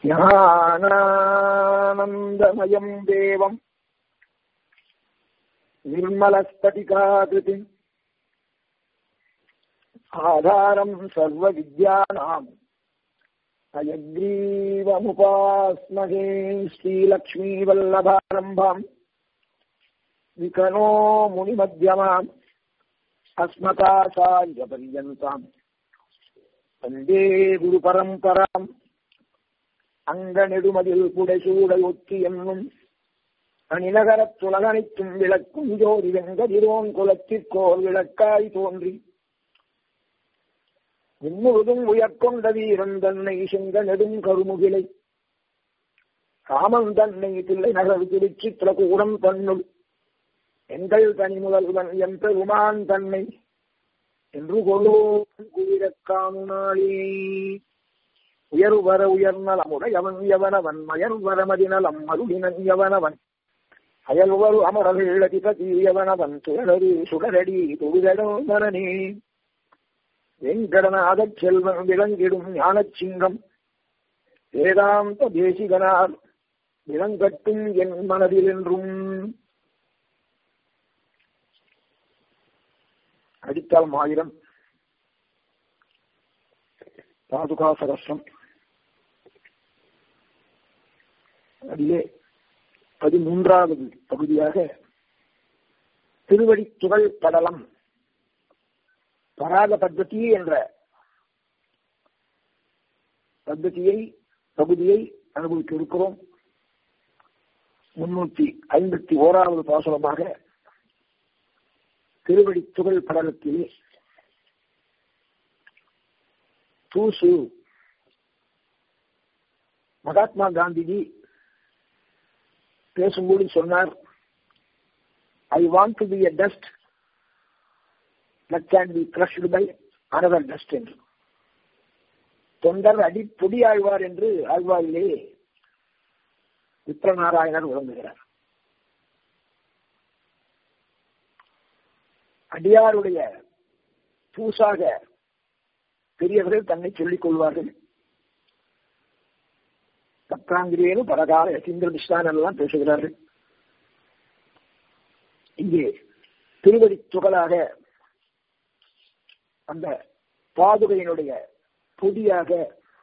ஞானானந்தமயம் தேவம் निर्मलस्फटिकाकृतिम् आधारम् सर्वविद्यानाम् अयग्रीवमुपास्महे श्रीलक्ष्मीवल्लभारम्भाम् विकनो मुनिमध्यमाम् अस्मताचार्यपर्यन्ताम् वन्दे गुरुपरम्पराम् அங்கநெடுமதில் புடைசூடையொத்தி என்னும் அணிநகரத் துலகனைத்தும் விளக்கும் ஜோதி வெங்கதிரோன் குலத்திற்கோர் விளக்காய் தோன்றி விண்முழுதும் உயர்கொண்ட வீரன் தன்னை செங்க நெடும் கருமுகிலை காமன் தன்னை தில்லை நகர் திருச்சித்திர கூடம் தன்னுள் எங்கள் தனி முதல்வன் என் பெருமான் தன்னை என்று கொள்ளோ குளிரக் காணுனாளே உயர்வர உயர்நலமுடையவன் எவனவன் மயர்வர மதிநலம் மருளினன் எவனவன் அயல்வரு அமரர்கள் அதிபதியவனவன் துயரது சுடரடி தொழுதடும் மரணே வெங்கடநாதச் செல்வன் விளங்கிடும் ஞானச் சிங்கம் வேதாந்த தேசிகனார் விளங்கட்டும் என் மனதில் என்றும் அடித்தால் ஆயிரம் பாதுகா சகஸ்ரம் அதிலே பதிமூன்றாவது பகுதியாக திருவடி துகள் படலம் பராக பத்ததி என்ற பத்ததியை பகுதியை அனுபவிக்க இருக்கிறோம் முன்னூத்தி ஐம்பத்தி ஓராவது பாசனமாக திருவடி துகள் படலத்திலே தூசு மகாத்மா காந்திஜி பேசும்போது சொன்னார் I want to be a dust that can be crushed by another dust என்று தொண்டர் அடி பொடி ஆழ்வார் என்று ஆழ்வாரிலே விப்ரநாராயணர் விளங்குகிறார் அடியாருடைய பூசாக பெரியவர்கள் தன்னை சொல்லிக் கொள்வார்கள் பத்ராங்கிரியனும் பலகால யசீந்திர மிஸ்ரான் எல்லாம் பேசுகிறார்கள் இங்கே திருவடி துகளாக அந்த பாதுகையினுடைய பொடியாக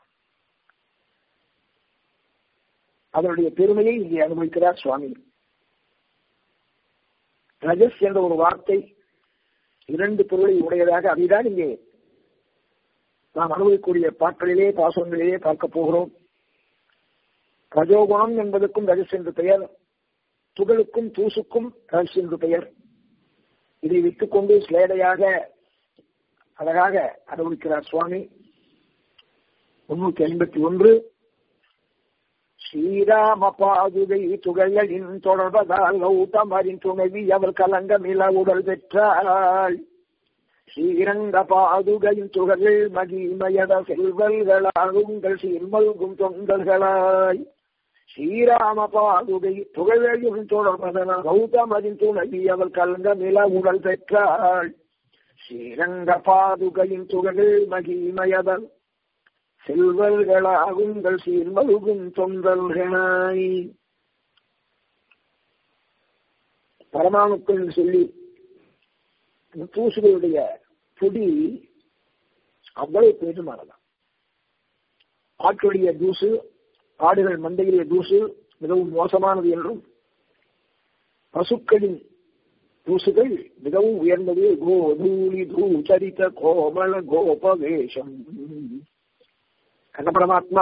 அதனுடைய பெருமையை இங்கே அனுபவிக்கிறார் சுவாமி ரஜஸ் என்ற ஒரு வார்த்தை இரண்டு பொருளை உடையதாக அதைதான் இங்கே நாம் அனுபவிக்கக்கூடிய பாட்களிலே பாசங்களிலே பார்க்க போகிறோம் ரஜோகுணம் என்பதற்கும் ரஜஸ் என்று பெயர் துகளுக்கும் தூசுக்கும் ரஜஸ் என்று பெயர் இதை விட்டுக் கொண்டு ஸ்லேடையாக அழகாக அனுபவிக்கிறார் சுவாமி முன்னூத்தி ஐம்பத்தி ஒன்று ஸ்ரீராம பாதுகை துகளின் தொடர்பதால் கௌதமரின் துணைவி அவர் கலங்கமில உடல் பெற்றாள் ஸ்ரீரங்க பாதுகையின் துகள் மகிமயத செல்வல்களால் உங்கள் சீர்மல்கும் தொண்டர்களாய் ஸ்ரீராம பாதுகை துகளையும் தொடர்பதனால் கௌதமரின் துணைவி அவர் கலங்கமில உடல் பெற்றாள் ஸ்ரீரங்க பாதுகையின் துகள் மகிமயதன் செல்வர்களாகுங்கள் சீர்மல்கும் தொண்டல்களாய் பரமாணுக்கள் சொல்லி தூசுகளுடைய பொடி அவ்வளவு பேருமானதான் ஆட்டுடைய தூசு ஆடுகள் மந்தையிலே தூசு மிகவும் மோசமானது என்றும் பசுக்களின் தூசுகள் மிகவும் உயர்ந்தது கோதூலி தூச்சரித்த கோமல கோபவேஷம் கண்ண பரமாத்மா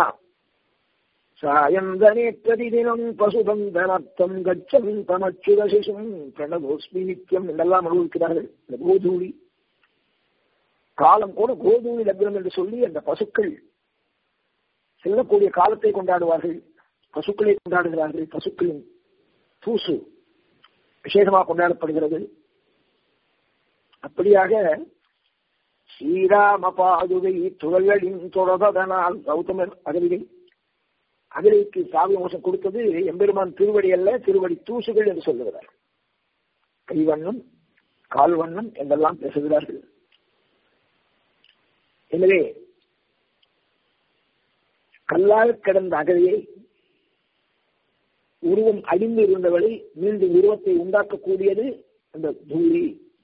சாயந்தனேற்றதினம் பசுபந்தனர்த்தம் கச்சம் தமச்சுத சிசும் பிரணதோஸ்மி நித்தியம் என்றெல்லாம் அனுபவிக்கிறார்கள் இந்த கோதூளி காலம் கூட கோதூளி லக்னம் என்று சொல்லி அந்த பசுக்கள் செல்லக்கூடிய காலத்தை கொண்டாடுவார்கள் பசுக்களை கொண்டாடுகிறார்கள் பசுக்களின் தூசு விசேஷமாக கொண்டாடப்படுகிறது அப்படியாக ஸ்ரீராம பாதுகை துகள்களின் தொடர்பதனால் கௌதமர் அகலிகை அகலிக்கு சாவி மோசம் கொடுத்தது எம்பெருமான் திருவடி அல்ல திருவடி தூசுகள் என்று சொல்லுகிறார் கைவண்ணம் கால்வண்ணம் என்றெல்லாம் பேசுகிறார்கள் எனவே கல்லாக கிடந்த அகதியை உருவம் அழிந்து இருந்தவளை மீண்டும் உருவத்தை உண்டாக்கக்கூடியது அந்த தூரி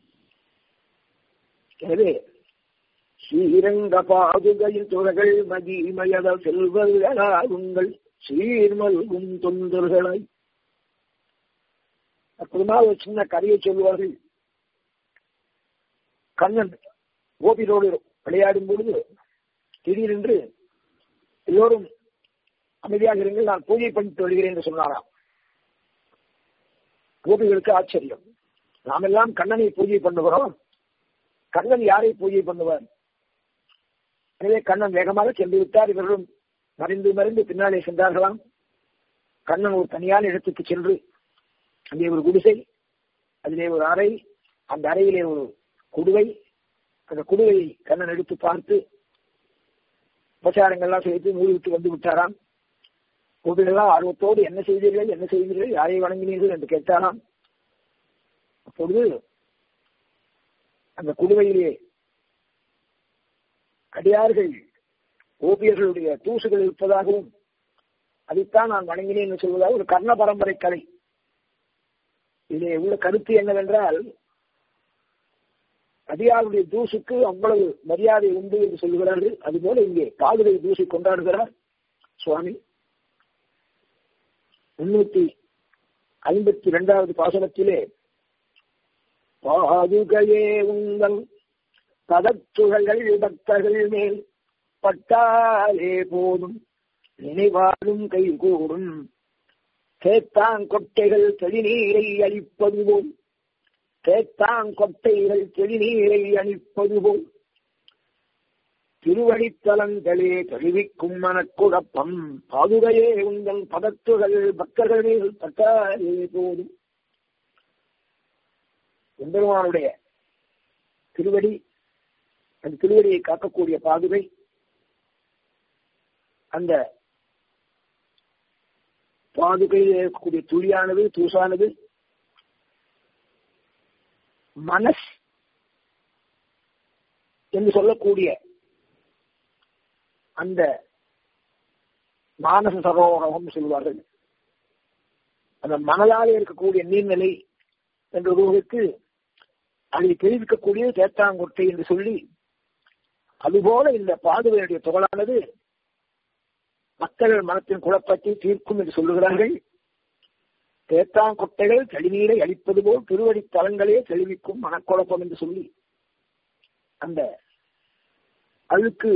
எனவே ஸ்ரீரங்க பாதுகையில் துறகள் மதிமயத செல்வர்களால் உங்கள் சீர்மல்கும் தொண்டர்களாய் அற்புதமா ஒரு சின்ன கதையை சொல்லுவார்கள் கண்ணன் கோபியோடு விளையாடும் பொழுது திடீரென்று எல்லோரும் அமைதியாக இருங்கள் நான் பூஜை பண்ணிட்டு வருகிறேன் என்று சொன்னாராம் கோபிகளுக்கு ஆச்சரியம் நாம் எல்லாம் கண்ணனை பூஜை பண்ணுகிறோம் கண்ணன் யாரை பூஜை பண்ணுவார் எனவே கண்ணன் வேகமாக சென்று விட்டார் இவர்களும் மறைந்து மறைந்து பின்னாலே சென்றார்களாம் கண்ணன் ஒரு தனியான இடத்துக்கு சென்று அங்கே ஒரு குடிசை அதிலே ஒரு அறை அந்த அறையிலே ஒரு குடுவை அந்த குடுவையை கண்ணன் எடுத்து பார்த்து உபச்சாரங்கள்லாம் செய்து மூடிவிட்டு வந்து விட்டாராம் கோபிலெல்லாம் ஆர்வத்தோடு என்ன செய்தீர்கள் என்ன செய்தீர்கள் யாரை வணங்கினீர்கள் என்று கேட்டாராம் அப்பொழுது அந்த குடுவையிலே அடியார்கள் ஓபியர்களுடைய தூசுகள் இருப்பதாகவும் அதைத்தான் நான் வணங்கினேன் என்று சொல்வதாக ஒரு கர்ண பரம்பரை கலை இதிலே உள்ள கருத்து என்னவென்றால் அடியாருடைய தூசுக்கு அவ்வளவு மரியாதை உண்டு என்று சொல்கிறார்கள் அதுபோல இங்கே பாதுகை தூசி கொண்டாடுகிறார் சுவாமி முன்னூத்தி ஐம்பத்தி இரண்டாவது பாசனத்திலே பாதுகையே உங்கள் பதத்துகள் பக்தர்கள் மேல் பட்டாலே போதும் நினைவாலும் கை கூடும் தேத்தாங்கொட்டைகள் தெளிநீரை அளிப்பது போல் தேத்தாங்கொட்டைகள் தெளிநீரை அளிப்பது போல் திருவடித்தலங்களே தெளிவிக்கும் மனக்குழப்பம் பாதுகையே உங்கள் பதத்துகள் பக்தர்கள் மேல் பட்டாலே போதும் எம்பெருமானுடைய திருவடி அந்த திருவடியை காக்கக்கூடிய பாதுகை அந்த பாதுகையில் இருக்கக்கூடிய துளியானது தூசானது மனஸ் என்று சொல்லக்கூடிய அந்த மானச சரோவரம் சொல்வார்கள் அந்த மனதாலே இருக்கக்கூடிய நீர்நிலை என்ற ஒருவருக்கு அதை தெரிவிக்கக்கூடிய தேத்தாங்கொட்டை என்று சொல்லி அதுபோல இந்த பாதுகையுடைய துகளானது மக்கள் மனத்தின் குழப்பத்தை தீர்க்கும் என்று சொல்லுகிறார்கள் தேத்தாங்கொட்டைகள் தெளிநீரை அளிப்பது போல் திருவடி தலங்களே தெளிவிக்கும் மனக்குழப்பம் என்று சொல்லி அந்த அழுக்கு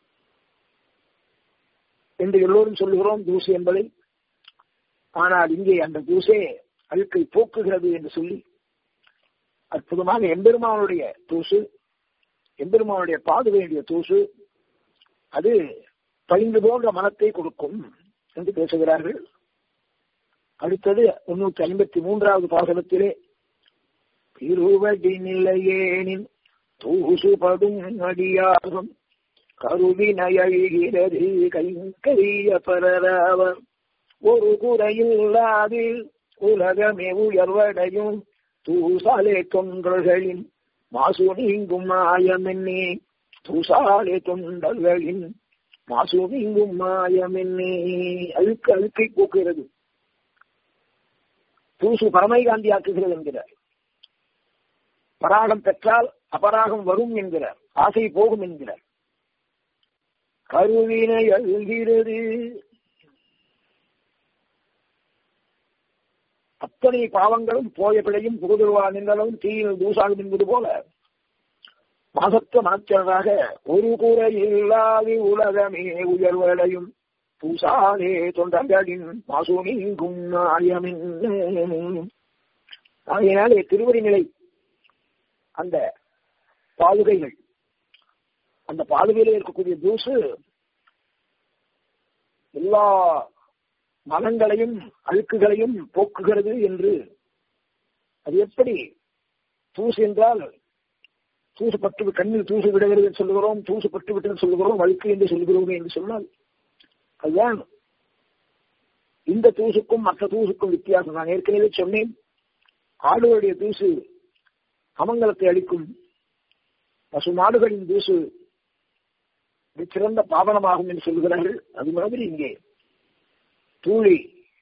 என்று எல்லோரும் சொல்லுகிறோம் தூசு என்பதை ஆனால் இங்கே அந்த தூசே அழுக்கை போக்குகிறது என்று சொல்லி அற்புதமாக எம்பெருமானுடைய தூசு எம்பெருமானுடைய பாதுகையுடைய தூசு அது பழிந்து போன்ற மனத்தை கொடுக்கும் என்று பேசுகிறார்கள் அடுத்தது முன்னூத்தி ஐம்பத்தி மூன்றாவது பாசனத்திலே திருவடி நிலையேனின் தூசுபடும் அடியாகும் கருவினையழிகிறது கைய பரராவர் ஒரு குறையில்லாது உலகமே உயர்வடையும் தூசாலே தொண்டர்களின் மாசு நீங்கும் மாயமென்னே தூசாலே தொண்டர்களின் மாசு நீங்கும் மாயமென்னே அழுக்கு அழுக்கை போக்குகிறது தூசு பரமை காந்தி ஆக்குகிறது என்கிறார் பராகம் பெற்றால் அபராகம் வரும் என்கிறார் ஆசை போகும் என்கிறார் கருவினை அழுகிறது அத்தனை பாவங்களும் போய பிழையும் புகுதுவா நின்றளவும் தீயில் தூசாகும் என்பது போல மாசத்த மனச்சராக ஒரு கூரை இல்லாது உலகமே உயர்வடையும் பூசாலே தொண்டர்களின் மாசு நீங்கும் ஆயமின் ஆகையினாலே திருவடி நிலை அந்த பாதுகைகள் அந்த பாதுகையில இருக்கக்கூடிய தூசு எல்லா மனங்களையும் அழுக்குகளையும் போக்குகிறது என்று அது எப்படி தூசு என்றால் தூசு பட்டு கண்ணில் தூசு விடுகிறது என்று சொல்லுகிறோம் தூசு பட்டு விட்டு சொல்லுகிறோம் அழுக்கு என்று சொல்லுகிறோம் என்று சொன்னால் அதுதான் இந்த தூசுக்கும் மற்ற தூசுக்கும் வித்தியாசம் நான் ஏற்கனவே சொன்னேன் ஆடுகளுடைய தூசு அமங்கலத்தை அளிக்கும் பசு மாடுகளின் தூசு சிறந்த பாவனமாகும் என்று சொல்கிறார்கள் அது மாதிரி இங்கே தூளி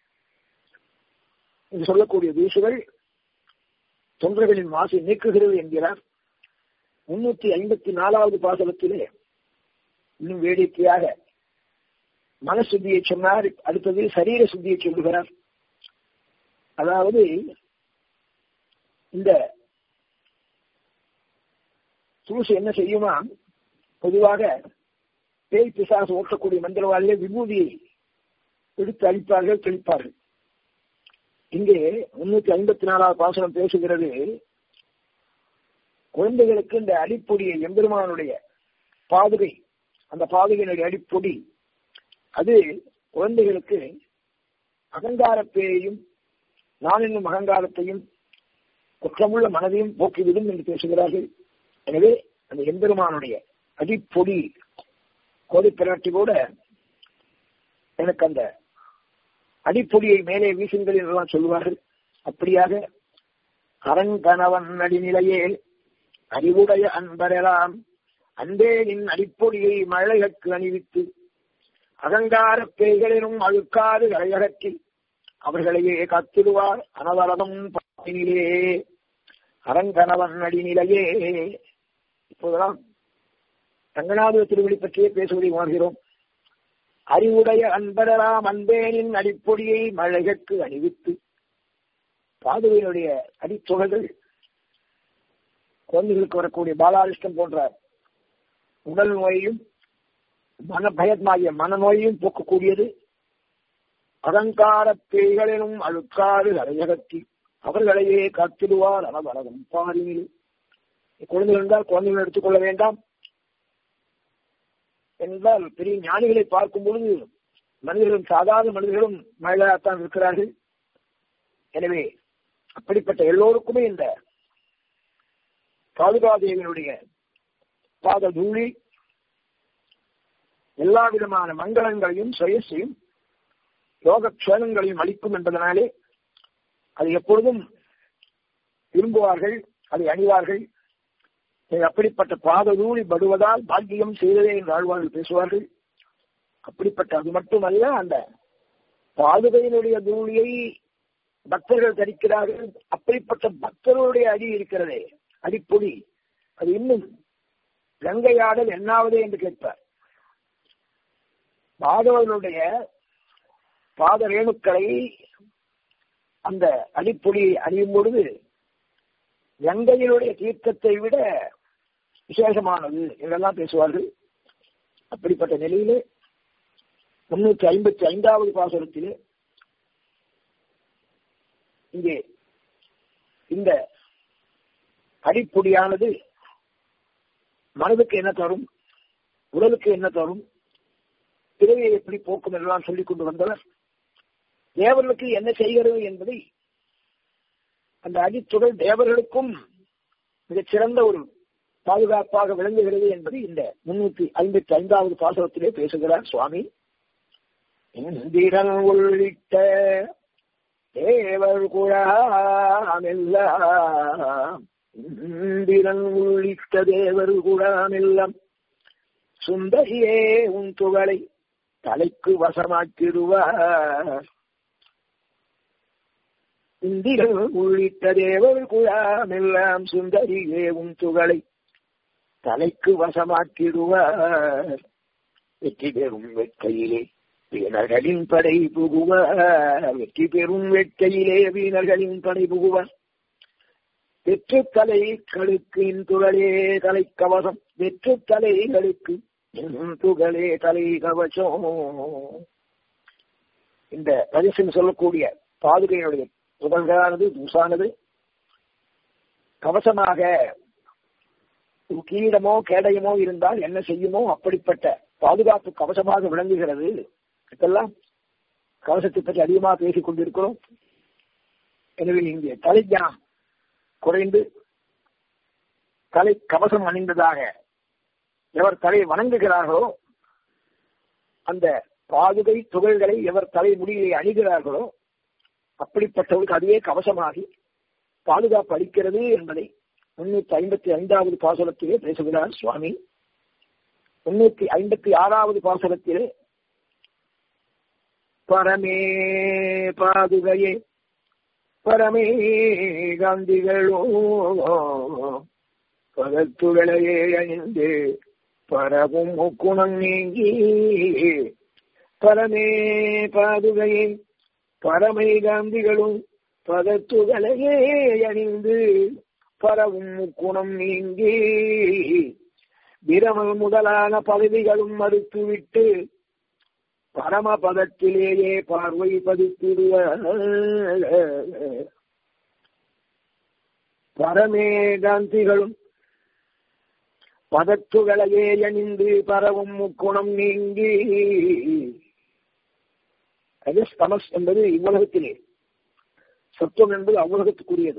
என்று சொல்லக்கூடிய தூசுகள் தொண்டர்களின் மாசை நீக்குகிறது என்கிறார் முன்னூத்தி ஐம்பத்தி நாலாவது பாசனத்திலே இன்னும் வேடிக்கையாக மனசுத்தியை சொன்னார் அடுத்தது சரீர சுத்தியை சொல்லுகிறார் அதாவது இந்த தூசு என்ன செய்யுமா பொதுவாக பேய் பிசாசு ஓட்டக்கூடிய மந்திரவாதிலே விபூதியை எடுத்து அளிப்பார்கள் தெளிப்பார்கள் இங்கே முன்னூத்தி ஐம்பத்தி நாலாவது பாசனம் பேசுகிறது குழந்தைகளுக்கு இந்த அடிப்பொடியை எம்பெருமானுடைய பாதுகை அந்த பாதுகையினுடைய அடிப்பொடி அது குழந்தைகளுக்கு அகங்கார பேயையும் நான் என்னும் அகங்காரத்தையும் குற்றமுள்ள மனதையும் போக்கிவிடும் என்று பேசுகிறார்கள் எனவே அந்த எம்பெருமானுடைய அடிப்பொடி கோதை பிராட்டி கூட எனக்கு அந்த அடிப்பொடியை மேலே வீசுங்கள் என்றுதான் சொல்லுவார்கள் அப்படியாக அரங்கணவன் நடிநிலையே அறிவுடைய அன்பரெல்லாம் அன்பே நின் அடிப்பொடியை மழைகளுக்கு அணிவித்து அகங்கார பேய்களினும் அழுக்காறு கரையகற்றி அவர்களையே காத்திடுவார் அனவரதம் பாட்டினிலே அரங்கணவன் நடிநிலையே இப்போதெல்லாம் ரங்கநாத திருவடி பற்றியே பேசுவதை உணர்கிறோம் அறிவுடைய அன்பரெல்லாம் அன்பேனின் அடிப்பொடியை மழைகளுக்கு அணிவித்து பாதுகையினுடைய அடித்துகள்கள் குழந்தைகளுக்கு வரக்கூடிய பாலாரிஷ்டம் போன்ற உடல் நோயையும் மன பயமாகிய மனநோயையும் போக்கக்கூடியது அகங்கார பேய்களிலும் அழுக்காறு அரையகத்தி அவர்களையே காத்திடுவார் அனவரகம் பாரினில் குழந்தைகள் என்றால் குழந்தைகள் எடுத்துக்கொள்ள வேண்டாம் என்றால் பெரிய ஞானிகளை பார்க்கும் பொழுது மனிதர்களும் சாதாரண மனிதர்களும் மழையாகத்தான் இருக்கிறார்கள் எனவே அப்படிப்பட்ட எல்லோருக்குமே இந்த பாதுகாதேவியனுடைய பாத தூளி எல்லா விதமான மங்களங்களையும் சுயசையும் யோகக்ஷேமங்களையும் அளிக்கும் என்பதனாலே அது எப்பொழுதும் விரும்புவார்கள் அதை அணிவார்கள் அப்படிப்பட்ட பாததூளி படுவதால் பாக்கியம் செய்ததே என்று ஆழ்வார்கள் பேசுவார்கள் அப்படிப்பட்ட அது மட்டுமல்ல அந்த பாதுகையினுடைய தூளியை பக்தர்கள் தரிக்கிறார்கள் அப்படிப்பட்ட பக்தர்களுடைய அடி இருக்கிறதே அடிப்பொடி அது இன்னும் கங்கையாடல் என்னாவது என்று கேட்பார் பாதவர்களுடைய பாத ரேணுக்களை அந்த அடிப்பொடியை அணியும் பொழுது கங்கையினுடைய தீர்க்கத்தை விட விசேஷமானது என்றெல்லாம் பேசுவார்கள் அப்படிப்பட்ட நிலையிலே முன்னூற்றி ஐம்பத்தி ஐந்தாவது பாசுரத்திலே இங்கே இந்த அடிப்பொடியானது மனதுக்கு என்ன தரும் உடலுக்கு என்ன தரும் பிறவியை எப்படி போக்கும் என்றெல்லாம் சொல்லிக் கொண்டு வந்தவர் தேவர்களுக்கு என்ன செய்கிறது என்பதை அந்த அடித்துடல் தேவர்களுக்கும் மிகச் சிறந்த ஒரு பாதுகாப்பாக விளங்குகிறது என்பதை இந்த முன்னூத்தி ஐம்பத்தி ஐந்தாவது பாசனத்திலே பேசுகிறார் சுவாமி இந்திரன் உள்ளிட்ட தேவர் குழாமெல்லாம் இந்திரன் உள்ளிட்ட தேவர் குழாமெல்லாம் சுந்தரியே உன் துகளை தலைக்கு வசமாக்கிடுவார் இந்திரன் உள்ளிட்ட தேவர் குழாமெல்லாம் சுந்தரியே உன் துகளை தலைக்கு வசமாக்கிடுவார் வெற்றி பெறும் வெட்கையிலே வீணர்களின் படை புகுவார் வெற்றி பெறும் வெட்கையிலே வீணர்களின் படை புகுவார் வெற்று தலைகளுக்கு துகளே தலை கவசம் வெற்று தலைகளுக்கு துகளே தலை கவசம் இந்த ரஜசின் சொல்லக்கூடிய பாதுகையினுடைய துகள்களானது தூசானது கவசமாக கீழமோ கேடயமோ இருந்தால் என்ன செய்யுமோ அப்படிப்பட்ட பாதுகாப்பு கவசமாக விளங்குகிறது இதெல்லாம் கவசத்தை பற்றி அதிகமாக பேசிக் கொண்டிருக்கிறோம் எனவே இங்கே தலைஞானம் குறைந்து தலை கவசம் அணிந்ததாக எவர் தலை வணங்குகிறார்களோ அந்த பாதுகை துகள்களை எவர் தலை முடியை அணிகிறார்களோ அப்படிப்பட்டவர்களுக்கு அதுவே கவசமாகி பாதுகாப்பு அளிக்கிறது என்பதை முன்னூத்தி ஐம்பத்தி ஐந்தாவது பாசனத்திலே பேசுகிறார் சுவாமி முன்னூத்தி ஐம்பத்தி ஆறாவது பாசனத்தில் பரமே பாதுகையே பரமே காந்திகளோ பதத்துகளையே அணிந்து பரவும் முக்குணம் நீங்கி பரமே பாதுகையே பரமை காந்திகளும் பதத்துகளையே அணிந்து பரவும் முக்குணம் நீங்கி பிரமல் முதலான பதவிகளும் மறுத்துவிட்டு பரமபதத்திலேயே பார்வை பதித்திடுவ பரமேகாந்திகளும் பதத்துகளையே அணிந்து பரவும் முக்குணம் நீங்கி ரஜஸ் தமஸ் என்பது இவ்வுலகத்திலே சத்துவம் என்பது அவ்வுலகத்துக்குரியது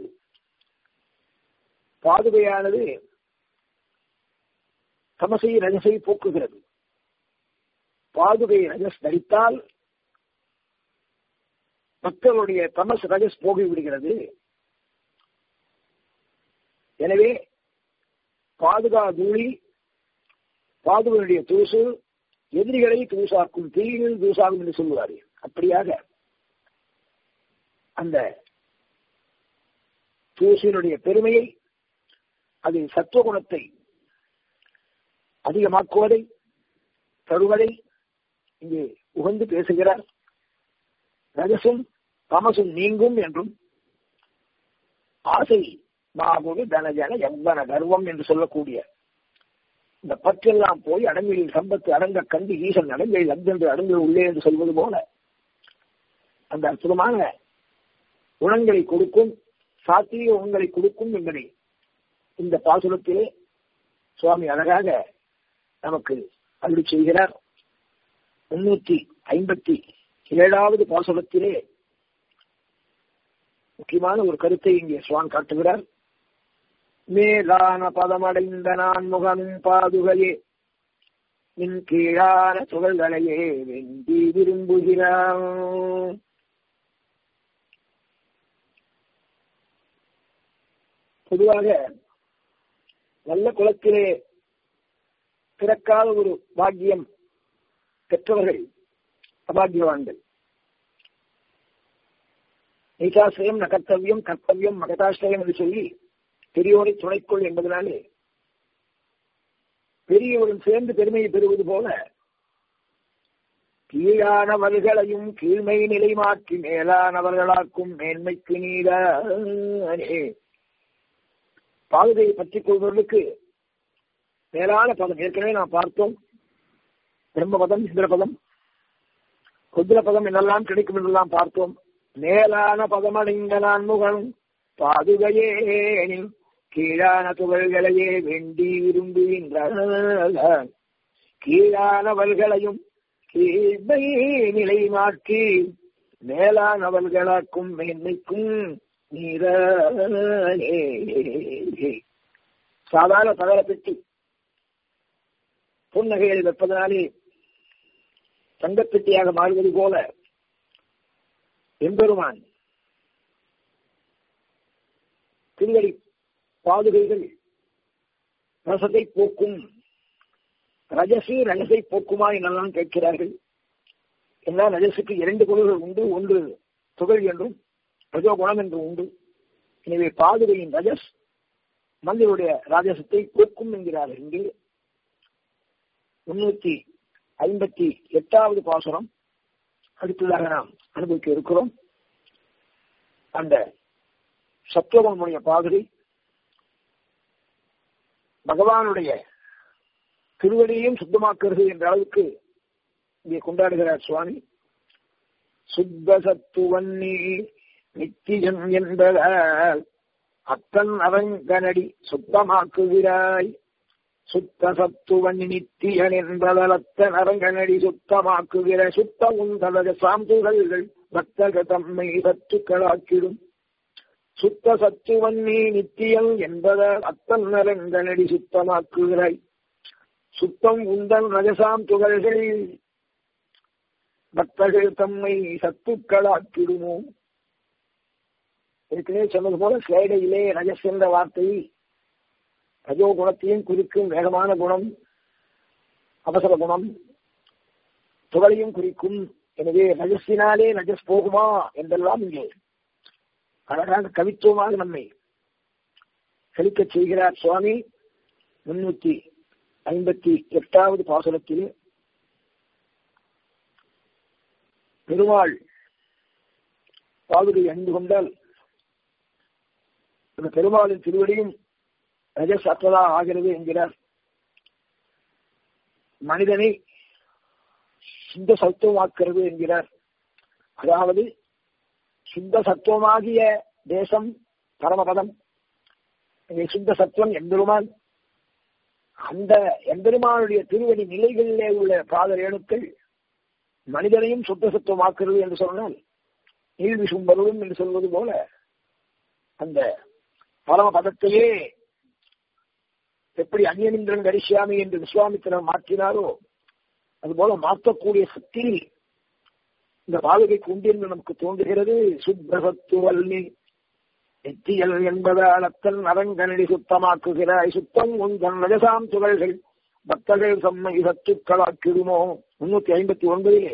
பாதுகையானது தமசை ரஜசை போக்குகிறது பாதுகை ரஜஸ் தரித்தால் பக்தர்களுடைய தமஸ் ரஜஸ் போகிவிடுகிறது எனவே பாதுகா தூளி பாதுகையுடைய தூசு எதிரிகளை தூசாக்கும் தீயில் தூசாகும் என்று சொல்லுவார் அப்படியாக அந்த தூசினுடைய பெருமையை அது சத்துவகுணத்தை அதிகமாக்குவதை தருவதை இங்கே உகந்து பேசுகிறார் ரஜசும் தமசும் நீங்கும் என்றும் ஆசை மாகுடு தனஜன எவ்வன கர்வம் என்று சொல்லக்கூடிய இந்த பற்றெல்லாம் போய் அடங்கில் சம்பத்து அடங்க கண்டு ஈசன் அடங்கில் அங்கென்று அடங்கு உள்ளே என்று சொல்வது போல அந்த அற்புதமான குணங்களை கொடுக்கும் சாத்திய குணங்களை கொடுக்கும் என்பதை இந்த பாசுரத்திலே சுவாமி அழகாக நமக்கு அருளி செய்கிறார் முன்னூத்தி ஐம்பத்தி ஏழாவது பாசுரத்திலே முக்கியமான ஒரு கருத்தை இங்கே சுவான் காட்டுகிறார் மேலான பதமடைந்த நான் முகமும் பாதுகையே நின் கீழான துகள்களையே வெண்டி விரும்புகிறான் பொதுவாக நல்ல குலத்திலே பிறக்காத ஒரு பாக்கியம் பெற்றவர்கள் அபாகியவான்கள் நீதாசிரியம் ந கர்த்தவியம் கர்த்தவியம் மகதாசிரியம் என்று சொல்லி பெரியோரை துணைக்கொள் என்பதனாலே பெரியவரும் சேர்ந்து பெருமையை பெறுவது போல கீழானவர்களையும் கீழ்மை நிலை மாற்றி மேலானவர்களாக்கும் மேன்மைக்கு நீதானே பாதுகையை பற்றிக் கொள்வதற்கு மேலான பதம் ஏற்கனவே நாம் பார்த்தோம் பிரம்மபதம் இந்திரபதம் குதிரபதம் என்னெல்லாம் கிடைக்கும் என்றெல்லாம் பார்த்தோம் மேலான பதமடைந்த நான் முகம் பாதுகையேனின் கீழான துகள்களையே வேண்டி விரும்புகின்றார் கீழானவர்களையும் கீழ்மை நிலை மாற்றி மேலானவர்களாக்கும் மேன்மைக்கும் நீரே சாதாரண தகர பெட்டி புன்னகையில் வைப்பதனாலே தங்கப்பெட்டியாக மாறுவது போல எம்பெருமான் திருவடி பாதுகைகள் ரசத்தை போக்கும் ரஜசு ரஜசை போக்குமா என்னெல்லாம் கேட்கிறார்கள் எல்லாம் ரஜசுக்கு இரண்டு குழுகள் உண்டு ஒன்று துகள் என்றும் ரஜோகுணம் என்று உண்டு எனவே பாதுகையின் ரஜஸ் மனிதனுடைய ராஜசத்தை போக்கும் என்கிறார்கள் இங்கே முன்னூத்தி ஐம்பத்தி எட்டாவது பாசுரம் அடுத்ததாக நாம் அனுபவிக்க இருக்கிறோம் அந்த சத்துவகனுடைய பாதுகை பகவானுடைய திருவடியையும் சுத்தமாக்குறது என்ற அளவுக்கு இங்கே கொண்டாடுகிறார் சுவாமி சுத்த சத்துவன்னி நித்தியம் என்பதால் அத்தன் அரங்கனடி சுத்தமாக்குகிறாய் சுத்த சத்துவன் நித்தியன் என்பதால் அத்தன் அரங்கனடி சுத்தமாக்குகிற சுத்த உந்தலக சாம்புகள் பக்தர்கள் தம்மை சத்துக்களாக்கிடும் சுத்த சத்துவன் நீ நித்தியம் என்பதால் அத்தன் அரங்கனடி சுத்தமாக்குகிறாய் சுத்தம் உந்தன் ரஜசாம் துகள்கள் பக்தர்கள் தம்மை சத்துக்களாக்கிடுமோ ஏற்கனவே சொன்னது போல ஸ்லைடையிலே ரஜஸ் என்ற வார்த்தை ரஜோ குணத்தையும் குறிக்கும் வேகமான குணம் அவசர குணம் துகளையும் குறிக்கும் எனவே நஜஸினாலே நஜஸ் போகுமா என்றெல்லாம் இங்கே அழகாக கவித்துவமாக நம்மை செழிக்க செய்கிறார் சுவாமி முன்னூத்தி ஐம்பத்தி எட்டாவது பாசனத்தில் பெருமாள் பாதுகை அணிந்து கொண்டால் அந்த பெருமாளின் திருவடியும் ரஜஸ் அற்றதா ஆகிறது என்கிறார் மனிதனை சுத்த சத்துவமாக்கிறது என்கிறார் அதாவது சுத்த சத்துவமாகிய தேசம் பரமபதம் இங்கே சுத்த சத்துவம் எம்பெருமான் அந்த எம்பெருமானுடைய திருவடி நிலைகளிலே உள்ள பாதரேணுக்கள் மனிதனையும் சுத்த சத்துவமாக்குறது என்று சொன்னால் நீழ்வி சும்பருடும் என்று சொல்வது போல அந்த பரமபதத்தையே எப்படி அந்நியமிந்திரன் கரிசியாமி என்று விஸ்வாமித்திரன் மாற்றினாரோ அதுபோல மாற்றக்கூடிய சக்தி இந்த பாதுகைக்கு உண்டு என்று நமக்கு தோன்றுகிறது சுப்ரசத்துவல்லி நெத்தியல் என்பதால் அத்தன் அரங்கனடி சுத்தமாக்குகிறாய் சுத்தம் உந்தன் ரஜசாம் துகள்கள் பக்தர்கள் சம்மை சத்துக்களாக்கிடுமோ முன்னூத்தி ஐம்பத்தி ஒன்பதிலே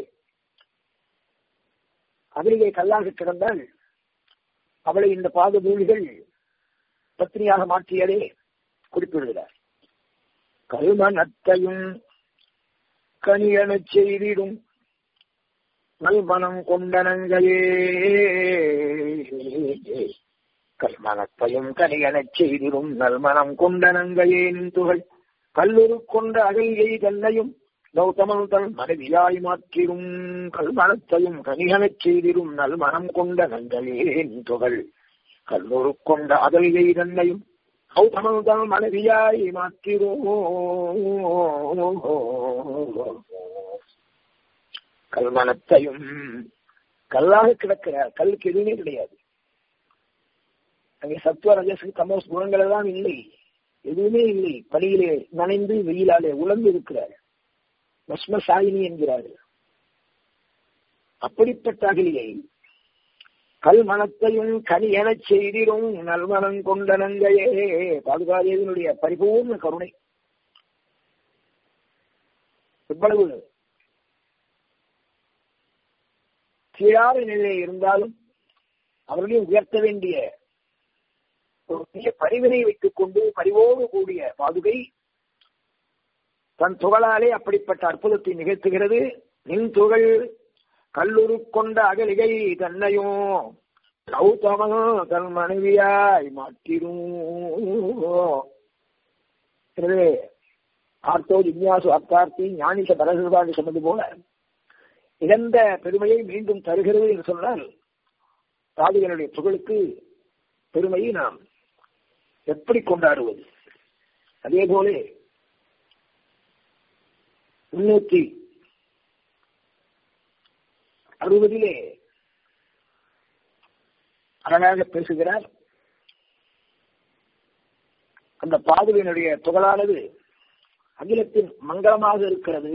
அகலிகை கல்லாக கிடந்தால் அவளை இந்த பாதபூலிகள் பத்னியாக மாற்றியதே குறிப்பிடுகிறார் கல்மனத்தையும் கனியனச் செய்திடும் நல்மனம் கொண்டனங்கையே கல்மனத்தையும் கனியனச் செய்திடும் நல்மனம் கொண்டனங்கையே நின்றுகள் கல்லுரு கொண்ட அகலியை தன்னையும் கௌதமன் தன் மனைவியாய் மாற்றிடும் கல்மனத்தையும் கனிகனச் செய்திடும் நல்மனம் கொண்ட நங்கையே நின்றுகள் கல்லூரு கொண்ட அகலியை தன்னையும் கௌதமன் தன் மனைவியாய் மாற்றிடும் கல்மனத்தையும் கல்லாக கிடக்கிறார் கல்லுக்கு எதுவுமே கிடையாது அங்கே சத்துவ ரஜசு தமோஸ் குணங்கள் எல்லாம் இல்லை எதுவுமே இல்லை பணியிலே நனைந்து வெயிலாலே உழந்து இருக்கிறார் பஸ்ம சாயினி என்கிறார்கள் அப்படிப்பட்ட அகிலியை கல் மனத்தையும் கனி எனச் செய்திடும் நல்மனம் கொண்ட நங்கையே பாதுகாதேவினுடைய பரிபூர்ண கருணை எவ்வளவு கீழாத நிலையில் இருந்தாலும் அவர்களையும் உயர்த்த வேண்டிய ஒரு பெரிய பரிவினை வைத்துக் கொண்டு பரிவோடு கூடிய பாதுகை தன் துகளாலே அப்படிப்பட்ட அற்புதத்தை நிகழ்த்துகிறது நின் துகள் கல்லுரு கொண்ட அகலிகை தன்னையும் கௌதமன் தன் மனைவியாய் மாற்றிடும் எனவே ஆர்த்தோ ஜிக்யாசு அர்த்தார்த்தி ஞானிச பரசுபாடு சொன்னது போல இழந்த பெருமையை மீண்டும் தருகிறது என்று சொன்னால் சாதுகளுடைய புகழுக்கு பெருமையை நாம் எப்படி கொண்டாடுவது அதே போல முன்னூத்தி அறுபதிலே அழகாக பேசுகிறார் அந்த பாதுகையினுடைய புகழானது அகிலத்தின் மங்களமாக இருக்கிறது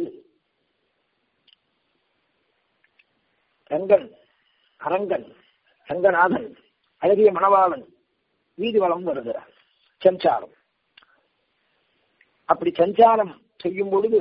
ரங்கன் அரங்கன் ரங்கநாதன் அழகிய மணவாளன் வீதி வளம் வருகிறார் சஞ்சாரம் அப்படி சஞ்சாரம் செய்யும் பொழுது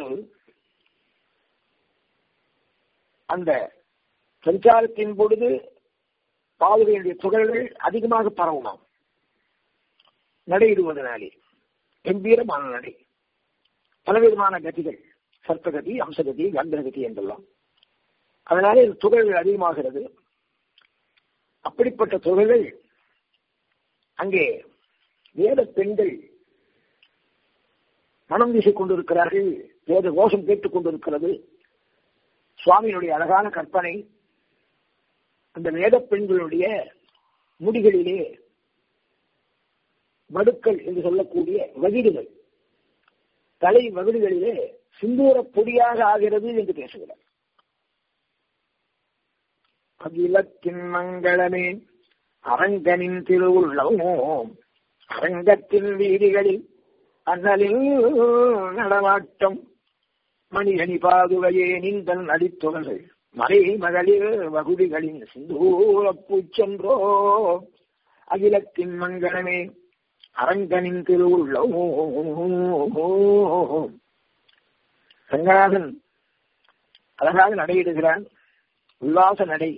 அந்த சஞ்சாரத்தின் பொழுது பாதுகையுடைய துகள்கள் அதிகமாக பரவுமாம் நடையிடுவதனாலே கம்பீரமான நடை பலவிதமான கதிகள் சர்ப்பகதி அம்சகதி கந்தகதி என்றெல்லாம் அதனாலே துகள்கள் அதிகமாகிறது அப்படிப்பட்ட துகள்கள் அங்கே வேத பெண்கள் மனம் வீசிக் கொண்டிருக்கிறார்கள் வேத கோஷம் கேட்டுக் கொண்டிருக்கிறது சுவாமியினுடைய அழகான கற்பனை அந்த வேத பெண்களுடைய முடிகளிலே வடுக்கள் என்று சொல்லக்கூடிய வகிடுகள் தலை வகிடுகளிலே சிந்தூர பொடியாக ஆகிறது என்று பேசுகிறார் அகிலத்தின் மங்களமே அரங்கனின் திருவுள்ளமோ அரங்கத்தின் வீதிகளில் அண்ணலில் நடமாட்டம் மணியணி பாதுகையே நின்றன் அடித்துவர்கள் மலை மகளிர் வகுதிகளின் சிந்தூர பூச்சென்றோ அகிலத்தின் மங்களமே அரங்கனின் திருவுள்ளமோ ரங்கநாதன் அழகாக நடையிடுகிறான் உல்லாச நடை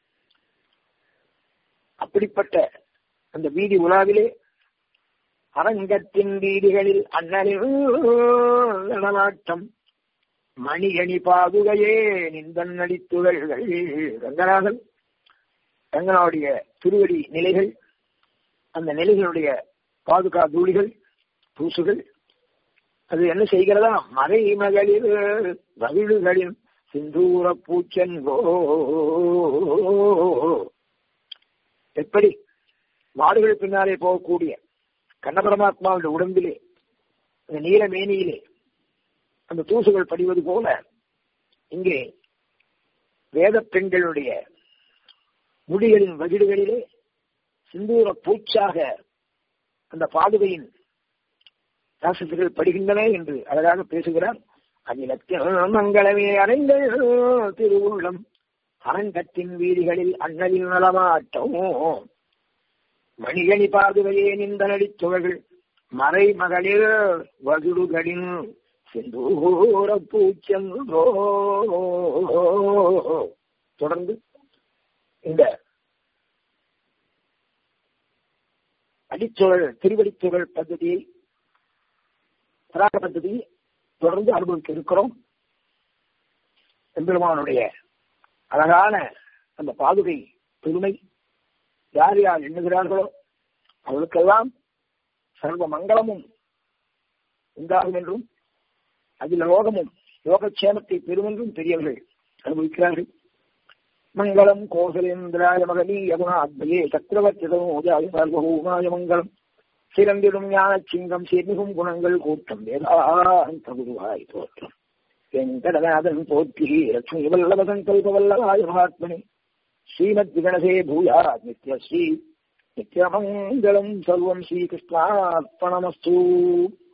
அப்படிப்பட்ட அந்த வீதி உலாவிலே அரங்கத்தின் வீதிகளில் அண்ணனில் நடமாட்டம் மணியணி பாதுகையே நிந்தன் நடித்துகள்கள் ரங்கநாதன் ரங்கனாவுடைய திருவடி நிலைகள் அந்த நிலைகளுடைய பாதுகா தூளிகள் தூசுகள் அது என்ன செய்கிறதா மறை மகளிர் மகிழ்களின் சிந்தூர பூச்செங்கோ எப்படி மாடுகள் பின்னாலே போகக்கூடிய கண்ணபரமாத்மாவுடைய உடம்பிலே அந்த நீல மேனியிலே அந்த தூசுகள் படிவது போல இங்கே வேத பெண்களுடைய முடிகளின் வகிடுகளிலே சிந்தூர பூச்சாக அந்த பாதுகையின் ராசத்துகள் படுகின்றன என்று அழகாக பேசுகிறார் அகிலத்தில் மங்களமே அறைந்த திருவுள்ளம் அரங்கத்தின் வீதிகளில் அண்ணலில் நலமாட்டம் மணிகணி பாதுகையே நின்ற நடித்துவர்கள் மறை மகளிர் வகுடுகளின் செந்தூர பூச்சென்றோ தொடர்ந்து இந்த அடிச்சொழல் திருவடிச்சொழல் பദ്ധதியை பராக பദ്ധதியை தொடர்ந்து அனுபவிக்க இருக்கிறோம் எம்பெருமானுடைய அழகான அந்த பாதுகை பெருமை யார் யார் எண்ணுகிறார்களோ அவளுக்கெல்லாம் சர்வ மங்களமும் உண்டாகும் என்றும் அதில் லோகமும் யோகக்ஷேமத்தை பெறும் என்றும் பெரியவர்கள் அனுபவிக்கிறார்கள் மங்களம் கோசலேந்திராய மகனி யகுணாத்மயே சக்கரவர்த்திதமோஜாய சர்வபூமாய மங்களம் சிறந்திடும் ஞான சிங்கம் சேர்மிகும் குணங்கள் கூட்டம் வேதாந்த குருவாய் தோற்றம் வெங்கடநாதன் போற்றி லட்சுமி வல்லவதன் கல்பவல்லவாய மகாத்மனே ஸ்ரீமத் விகணசே பூயா நித்யஸ்ரீ நித்யமங்கலம் சர்வம் ஸ்ரீகிருஷ்ணார்ப்பணமஸ்து